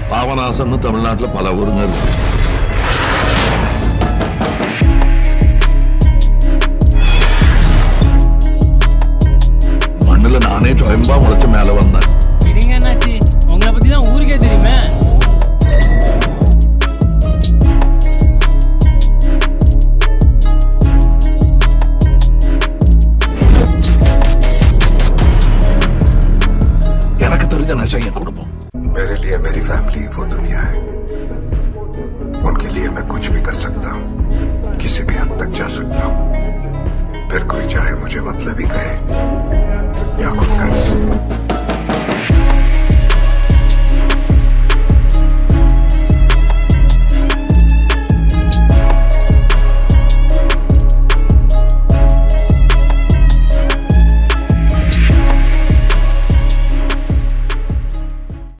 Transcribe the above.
பாவநாசம்னு தமிழ்நாட்டுல பல ஊருங்க இருக்கு மண்ணுல நானே சுயம்பா முளைச்சு மேல வந்தேன் விடுங்க என்னாச்சு உங்களை பத்தி தான் ஊருக்கே தெரியுமே எனக்கு தெரிஞ்ச நெசம் என் குடும்பம் मेरे लिए मेरी फैमिली वो दुनिया है उनके लिए मैं कुछ भी कर सकता हूँ किसी भी हद तक जा सकता हूँ फिर कोई चाहे मुझे मतलब ही कहे या खुद कर